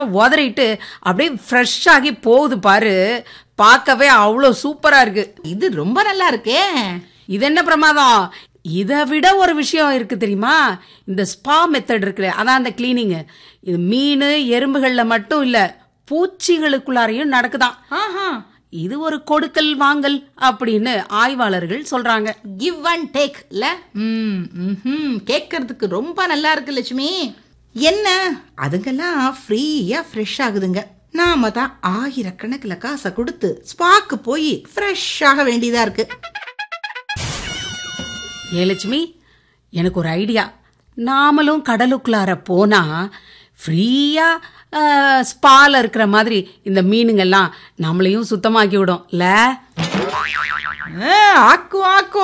உதறிட்டு அப்படியே ஃப்ரெஷ் ஆகி போகுது பாரு பார்க்கவே அவ்வளோ சூப்பரா இருக்கு இது ரொம்ப நல்லா இருக்கே இது என்ன பிரமாதம் இதை விட ஒரு விஷயம் இருக்கு தெரியுமா இந்த ஸ்பா மெத்தட் இருக்குல்ல அதான் அந்த கிளீனிங் இது மீன் எறும்புகள்ல மட்டும் இல்ல பூச்சிகளுக்குள்ளாரையும் நடக்குதாம் ஆஹா இது ஒரு கொடுக்கல் வாங்கல் அப்படின்னு ஆய்வாளர்கள் சொல்றாங்க கிவ் அண்ட் டேக் இல்ல ம் ம்ஹும். கேட்கறதுக்கு ரொம்ப நல்லா இருக்கு லட்சுமி என்ன அதுங்கெல்லாம் ஃப்ரீயா ஃப்ரெஷ் ஆகுதுங்க நாம தான் ஆயிரக்கணக்கில் காசை கொடுத்து ஸ்பாக்கு போய் ஃப்ரெஷ் ஆக வேண்டியதா இருக்கு ஏ லட்சுமி எனக்கு ஒரு ஐடியா நாமளும் கடலுக்குள்ளார போனா ஃப்ரீயா ஸ்பால இருக்கிற மாதிரி இந்த மீனுங்கெல்லாம் நம்மளையும் சுத்தமாக்கி விடும் இல்ல ஆ, ஆக்கும் ஆக்கும்